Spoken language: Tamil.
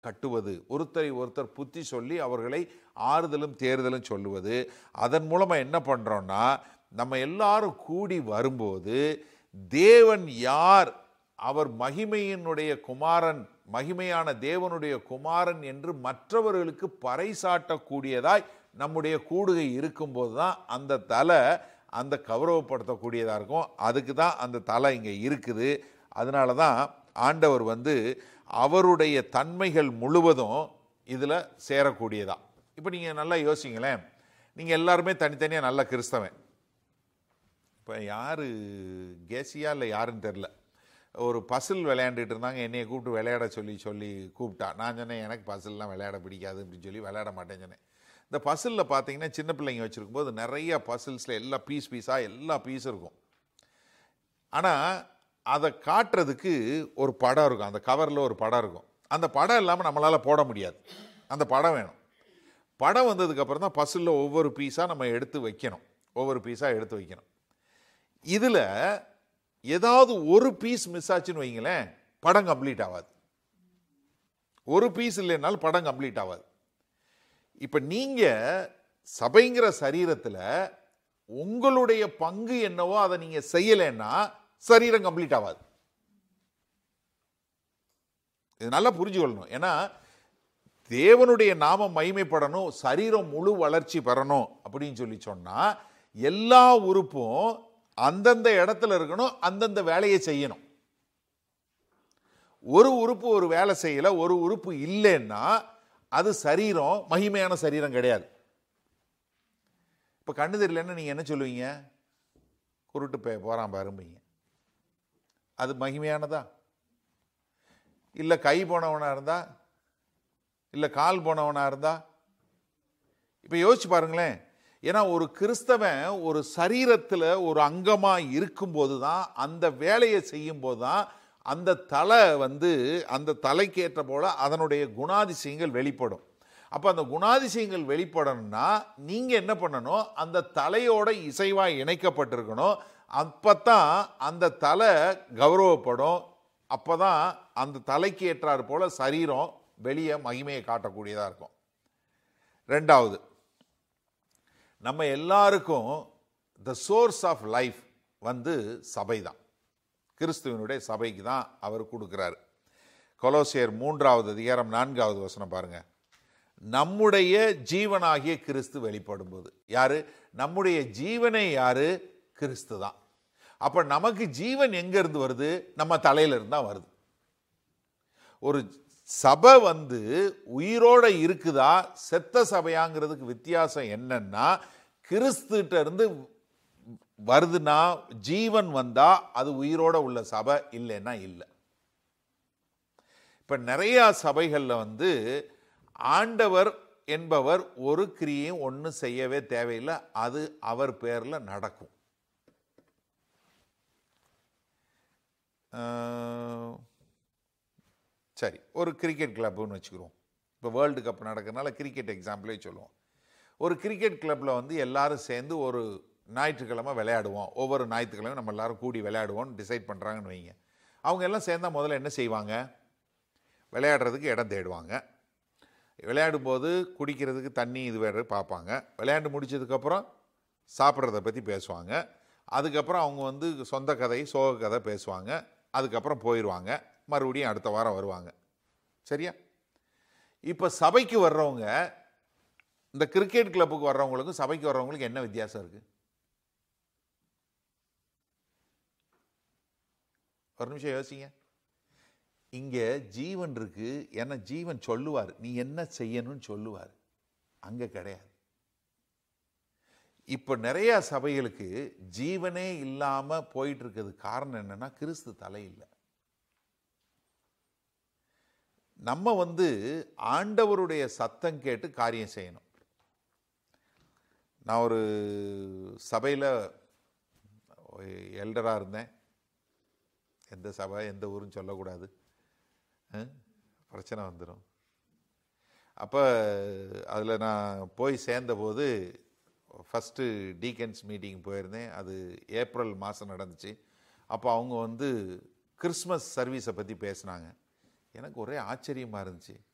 கட்டுவது ஒருத்தரை ஒருத்தர் புத்தி சொல்லி அவர்களை ஆறுதலும் தேறுதலும் சொல்லுவது அதன் மூலமாக என்ன பண்ணுறோன்னா நம்ம எல்லாரும் கூடி வரும்போது தேவன் யார் அவர் மகிமையினுடைய குமாரன் மகிமையான தேவனுடைய குமாரன் என்று மற்றவர்களுக்கு பறைசாட்டக்கூடியதாய் நம்முடைய கூடுகை இருக்கும்போது தான் அந்த தலை அந்த கௌரவப்படுத்தக்கூடியதாக இருக்கும் அதுக்கு தான் அந்த தலை இங்கே இருக்குது அதனால தான் ஆண்டவர் வந்து அவருடைய தன்மைகள் முழுவதும் இதில் சேரக்கூடியதா இப்போ நீங்கள் நல்லா யோசிங்களேன் நீங்கள் எல்லாருமே தனித்தனியாக நல்ல கிறிஸ்தவன் இப்போ யார் கேசியா இல்லை யாருன்னு தெரில ஒரு பசில் விளையாண்டுட்டு இருந்தாங்க என்னையை கூப்பிட்டு விளையாட சொல்லி சொல்லி கூப்பிட்டா நான் சொன்னேன் எனக்கு பசில்லாம் விளையாட பிடிக்காது அப்படின்னு சொல்லி விளையாட மாட்டேன்னு சொன்னேன் இந்த பசிலில் பார்த்தீங்கன்னா சின்ன பிள்ளைங்க வச்சுருக்கும் போது நிறைய பசில்ஸில் எல்லா பீஸ் பீஸாக எல்லா பீஸ் இருக்கும் ஆனால் அதை காட்டுறதுக்கு ஒரு படம் இருக்கும் அந்த கவரில் ஒரு படம் இருக்கும் அந்த படம் இல்லாமல் நம்மளால் போட முடியாது அந்த படம் வேணும் படம் வந்ததுக்கப்புறம் தான் பசிலில் ஒவ்வொரு பீஸாக நம்ம எடுத்து வைக்கணும் ஒவ்வொரு பீஸாக எடுத்து வைக்கணும் இதில் ஏதாவது ஒரு பீஸ் மிஸ் ஆச்சுன்னு வைங்களேன் படம் கம்ப்ளீட் ஆகாது ஒரு பீஸ் இல்லைனாலும் படம் கம்ப்ளீட் ஆகாது இப்போ நீங்கள் சபைங்கிற சரீரத்தில் உங்களுடைய பங்கு என்னவோ அதை நீங்கள் செய்யலைன்னா சரீரம் கம்ப்ளீட் ஆகாது இது நல்லா புரிஞ்சுக்கொள்ளணும் ஏன்னா தேவனுடைய நாமம் மகிமைப்படணும் சரீரம் முழு வளர்ச்சி பெறணும் அப்படின்னு சொல்லி சொன்னா எல்லா உறுப்பும் அந்தந்த இடத்துல இருக்கணும் அந்தந்த வேலையை செய்யணும் ஒரு உறுப்பு ஒரு வேலை செய்யல ஒரு உறுப்பு இல்லைன்னா அது சரீரம் மகிமையான சரீரம் கிடையாது இப்போ கண்ணு தெரியலன்னா நீங்கள் என்ன சொல்லுவீங்க குருட்டு பே போகிறான் பாரும்பீங்க அது மகிமையானதா இல்லை கை போனவனாக இருந்தா இல்லை கால் போனவனாக இருந்தா இப்போ யோசிச்சு பாருங்களேன் ஏன்னா ஒரு கிறிஸ்தவன் ஒரு சரீரத்தில் ஒரு அங்கமாக இருக்கும்போது தான் அந்த வேலையை செய்யும்போது தான் அந்த தலை வந்து அந்த தலைக்கேற்ற போல அதனுடைய குணாதிசயங்கள் வெளிப்படும் அப்போ அந்த குணாதிசயங்கள் வெளிப்படணும்னா நீங்கள் என்ன பண்ணணும் அந்த தலையோட இசைவாக இணைக்கப்பட்டிருக்கணும் அப்போ தான் அந்த தலை கௌரவப்படும் அப்போ தான் அந்த தலைக்கு ஏற்றாறு போல சரீரம் வெளியே மகிமையை காட்டக்கூடியதாக இருக்கும் ரெண்டாவது நம்ம எல்லாருக்கும் த சோர்ஸ் ஆஃப் லைஃப் வந்து சபை தான் கிறிஸ்துவனுடைய சபைக்கு தான் அவர் கொடுக்குறாரு கொலோசியர் மூன்றாவது அதிகாரம் நான்காவது வசனம் பாருங்க நம்முடைய ஜீவனாகிய கிறிஸ்து வெளிப்படும்போது யாரு நம்முடைய ஜீவனே யாரு கிறிஸ்து தான் அப்ப நமக்கு ஜீவன் எங்க இருந்து வருது நம்ம தலையில இருந்து தான் வருது ஒரு சபை வந்து உயிரோட இருக்குதா செத்த சபையாங்கிறதுக்கு வித்தியாசம் என்னன்னா கிறிஸ்துட்ட இருந்து வருதுன்னா ஜீவன் வந்தா அது உயிரோட உள்ள சபை இல்லைன்னா இல்லை இப்ப நிறைய சபைகள்ல வந்து ஆண்டவர் என்பவர் ஒரு கிரியையும் ஒன்றும் செய்யவே தேவையில்லை அது அவர் பேர்ல நடக்கும் ஆஹ், சரி ஒரு கிரிக்கெட் கிளப்புன்னு வச்சுக்கிறோம் இப்போ வேர்ல்டு கப் நடக்கிறதுனால கிரிக்கெட் எக்ஸாம்பிளே சொல்லுவோம் ஒரு கிரிக்கெட் கிளப்பில் வந்து எல்லாரும் சேர்ந்து ஒரு ஞாயிற்றுக்கிழமை விளையாடுவோம் ஒவ்வொரு ஞாயிற்றுக்கிழமை நம்ம எல்லாரும் கூடி விளையாடுவோம்னு டிசைட் பண்ணுறாங்கன்னு வைங்க அவங்க எல்லாம் சேர்ந்தா முதல்ல என்ன செய்வாங்க விளையாடுறதுக்கு இடம் தேடுவாங்க விளையாடும்போது குடிக்கிறதுக்கு தண்ணி இது வேறு பார்ப்பாங்க விளையாண்டு முடிச்சதுக்கப்புறம் சாப்பிட்றத பற்றி பேசுவாங்க அதுக்கப்புறம் அவங்க வந்து சொந்த கதை சோக கதை பேசுவாங்க அதுக்கப்புறம் போயிடுவாங்க மறுபடியும் அடுத்த வாரம் வருவாங்க சரியா இப்போ சபைக்கு வர்றவங்க இந்த கிரிக்கெட் கிளப்புக்கு வர்றவங்களுக்கும் சபைக்கு வர்றவங்களுக்கு என்ன வித்தியாசம் இருக்கு ஒரு நிமிஷம் யோசிங்க இங்க ஜீவன் இருக்கு ஏன்னா ஜீவன் சொல்லுவார் நீ என்ன செய்யணும்னு சொல்லுவார் அங்க கிடையாது இப்ப நிறைய சபைகளுக்கு ஜீவனே இல்லாம போயிட்டு இருக்கிறது காரணம் என்னன்னா கிறிஸ்து தலை இல்லை நம்ம வந்து ஆண்டவருடைய சத்தம் கேட்டு காரியம் செய்யணும் நான் ஒரு சபையில் எல்டராக இருந்தேன் எந்த சபை எந்த ஊருன்னு சொல்லக்கூடாது அஹ், பிரச்சனை வந்துடும் அப்போ அதில் நான் போய் சேர்ந்தபோது ஃபஸ்ட்டு டீக்கன்ஸ் மீட்டிங் போயிருந்தேன் அது ஏப்ரல் மாதம் நடந்துச்சு அப்போ அவங்க வந்து கிறிஸ்மஸ் சர்வீஸை பற்றி பேசுனாங்க எனக்கு ஒரே ஆச்சரியமாக இருந்துச்சு